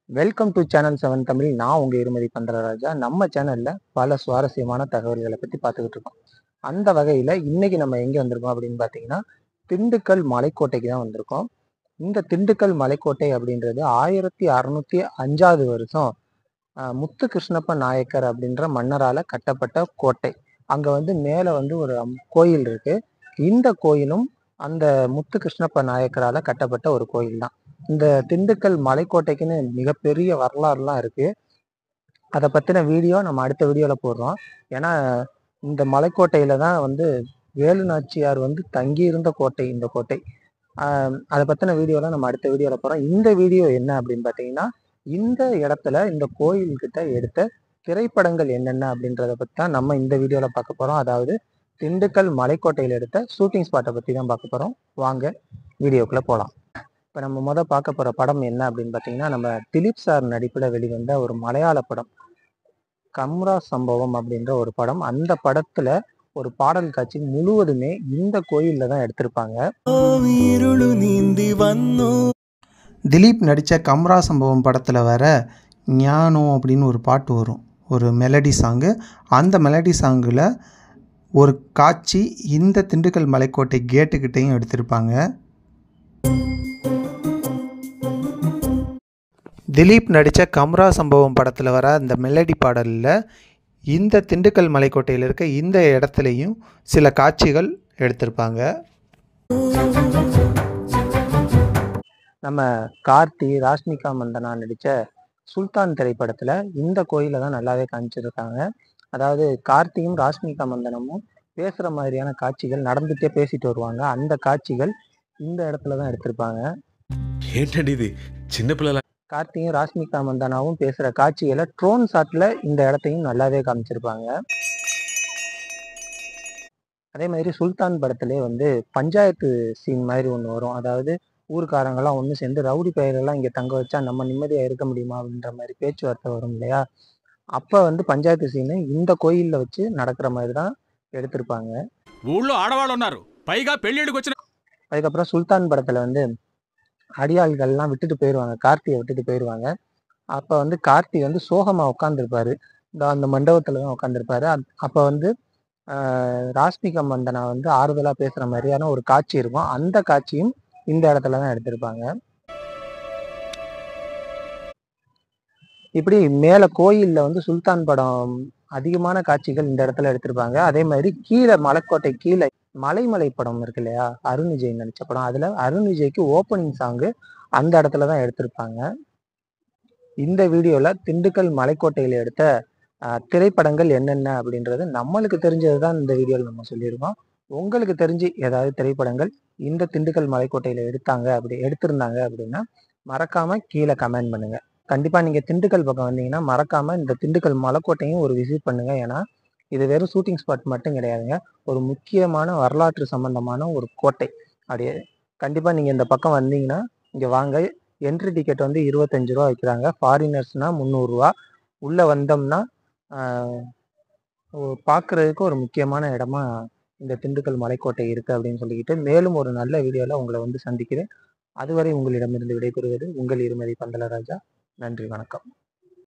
welcome to channel seven Tamil நான் உங்க இருமதி பந்தரராஜா நம்ம சேனல்ல பல சுவாரஸ்யமான தகவல்களை பத்தி பார்த்துக்கிட்டு இருக்கோம் அந்த வகையில இன்னைக்கு நம்ம எங்க வந்திருக்கோம் அப்படின்னு பார்த்தீங்கன்னா திண்டுக்கல் மலைக்கோட்டைக்கு தான் வந்திருக்கோம் இந்த திண்டுக்கல் மலைக்கோட்டை அப்படின்றது ஆயிரத்தி அறுநூத்தி அஞ்சாவது வருஷம் ஆஹ், முத்து கிருஷ்ணப்ப நாயக்கர் அப்படின்ற மன்னரால கட்டப்பட்ட கோட்டை அங்க வந்து மேல வந்து ஒரு அம்- கோயில் இருக்கு இந்த கோயிலும் அந்த முத்து கிருஷ்ணப்ப நாயக்கரால கட்டப்பட்ட ஒரு கோயில் தான் இந்த திண்டுக்கல் மலைக்கோட்டைக்குன்னு மிகப்பெரிய வரலாறுலாம் இருக்கு அதை பத்தின வீடியோ நம்ம அடுத்த வீடியோல போடுறோம் ஏன்னா இந்த மலைக்கோட்டையில தான் வந்து வேலு நாச்சியார் வந்து தங்கி இருந்த கோட்டை இந்த கோட்டை ஆஹ் அதை பத்தின வீடியோலாம் நம்ம அடுத்த வீடியோல போறோம் இந்த வீடியோ என்ன அப்படின்னு பார்த்தீங்கன்னா இந்த இடத்துல இந்த கோயில்கிட்ட எடுத்த திரைப்படங்கள் என்னென்ன அப்படின்றத பத்தி தான் நம்ம இந்த வீடியோல பார்க்க போறோம் அதாவது திண்டுக்கல் மலைக்கோட்டையில எடுத்த ஷூட்டிங் ஸ்பாட்டை பத்தி தான் பார்க்க போறோம் வாங்க வீடியோக்குள்ள போகலாம் இப்போ நம்ம முத பார்க்க போற படம் என்ன அப்படின்னு பார்த்தீங்கன்னா நம்ம திலீப் சார் நடிப்பில் வெளிவந்த ஒரு மலையாள படம் கம்ரா சம்பவம் அப்படின்ற ஒரு படம் அந்த படத்துல ஒரு பாடல் காட்சி முழுவதுமே இந்த கோயில்ல தான் எடுத்திருப்பாங்க ഇരുളു നീന്തി വന്നു திலீப் நடித்த கம்ரா சம்பவம் படத்தில் வர ஞானம் அப்படின்னு ஒரு பாட்டு வரும் ஒரு மெலடி சாங்கு அந்த மெலடி சாங்கில் ஒரு காட்சி இந்த திண்டுக்கல் மலைக்கோட்டை கேட்டுக்கிட்டையும் எடுத்திருப்பாங்க திலீப் நடித்த கம்ரா சம்பவம் படத்தில் வர அந்த மெலடி பாடலில் இந்த திண்டுக்கல் மலைக்கோட்டையில் இருக்க இந்த இடத்துலையும் சில காட்சிகள் எடுத்திருப்பாங்க நம்ம கார்த்தி ராஷ்மிகா மந்தனா நடிச்ச சுல்தான் திரைப்படத்துல இந்த கோயிலை தான் நல்லாவே காமிச்சிருக்காங்க அதாவது கார்த்தியும் ராஷ்மிகா மந்தனமும் பேசுற மாதிரியான காட்சிகள் நடந்துட்டே பேசிட்டு வருவாங்க அந்த காட்சிகள் இந்த இடத்துல தான் எடுத்திருப்பாங்க ఏంటండి ఇది చిన్నపిల్లల கார்த்தியும் ராஷ்மிகா மந்தனாவும் பேசுற காட்சிகளை ட்ரோன் ஷாட்ல இந்த இடத்தையும் நல்லாவே காமிச்சிருப்பாங்க அதே மாதிரி சுல்தான் படத்திலே வந்து பஞ்சாயத்து சீன் மாதிரி ஒன்று வரும் அதாவது ஊர்க்காரங்கெல்லாம் ஒன்று சேர்ந்து ரவுடி பெயரெல்லாம் இங்கே தங்க வச்சா நம்ம நிம்மதியாக இருக்க முடியுமா அப்படின்ற மாதிரி பேச்சுவார்த்தை வரும் இல்லையா அப்போ வந்து பஞ்சாயத்து சீனு இந்த கோயிலில் வச்சு நடக்கிற மாதிரி தான் எடுத்திருப்பாங்க ఊళ్ళో ఆడవాళ్ళు ఉన్నారు పైగా పెళ్లిడికి వచ్చిన அதுக்கப்புறம் சுல்தான் படத்துல வந்து அடியாள்கள்லாம் விட்டுட்டு போயிடுவாங்க கார்த்தியை விட்டுட்டு போயிடுவாங்க அப்ப வந்து கார்த்தி வந்து சோகமா உட்காந்துருப்பாரு அந்த மண்டபத்துல தான் உட்காந்துருப்பாரு அப்ப வந்து ஆஹ், ராஷ்மிகா மந்தனா வந்து ஆறுதலா பேசுற மாதிரியான ஒரு காட்சி இருக்கும் அந்த காட்சியும் இந்த இடத்துல தான் எடுத்திருப்பாங்க இப்படி மேல கோயில்ல வந்து சுல்தான் படம் அதிகமான காட்சிகள் இந்த இடத்துல எடுத்திருப்பாங்க அதே மாதிரி கீழே மலைக்கோட்டை கீழே மலைமலை படம் இருக்கு இல்லையா அருண் விஜய் நடிச்ச படம் அதுல அருண் விஜய்க்கு ஓப்பனிங் சாங்கு அந்த இடத்துல தான் எடுத்திருப்பாங்க இந்த வீடியோல திண்டுக்கல் மலைக்கோட்டையில எடுத்த ஆஹ், திரைப்படங்கள் என்னென்ன அப்படின்றது நம்மளுக்கு தெரிஞ்சது தான் இந்த வீடியோவில் நம்ம சொல்லியிருக்கோம் உங்களுக்கு தெரிஞ்சு ஏதாவது திரைப்படங்கள் இந்த திண்டுக்கல் மலைக்கோட்டையில எடுத்தாங்க அப்படி எடுத்திருந்தாங்க அப்படின்னா மறக்காம கீழே கமெண்ட் பண்ணுங்க கண்டிப்பா நீங்க திண்டுக்கல் பக்கம் வந்தீங்கன்னா மறக்காம இந்த திண்டுக்கல் மலைக்கோட்டையும் ஒரு விசிட் பண்ணுங்க ஏன்னா இது வெறும் ஷூட்டிங் ஸ்பாட் மட்டும் கிடையாதுங்க ஒரு முக்கியமான வரலாற்று சம்பந்தமான ஒரு கோட்டை அப்படியே கண்டிப்பா நீங்க இந்த பக்கம் வந்தீங்கன்னா இங்க வாங்க என்ட்ரி டிக்கெட் வந்து இருபத்தஞ்சு ரூபா வைக்கிறாங்க ஃபாரினர்ஸ்னா முந்நூறுரூவா உள்ள வந்தோம்னா ஆஹ், ஒ- பார்க்கறதுக்கு ஒரு முக்கியமான இடமா இந்த திண்டுக்கல் மலைக்கோட்டை இருக்கு அப்படின்னு சொல்லிக்கிட்டு மேலும் ஒரு நல்ல வீடியோல உங்களை வந்து சந்திக்கிறேன் அதுவரை உங்களிடமிருந்து விடைபெறுவது உங்கள் இருமதி பந்தலராஜா நன்றி வணக்கம்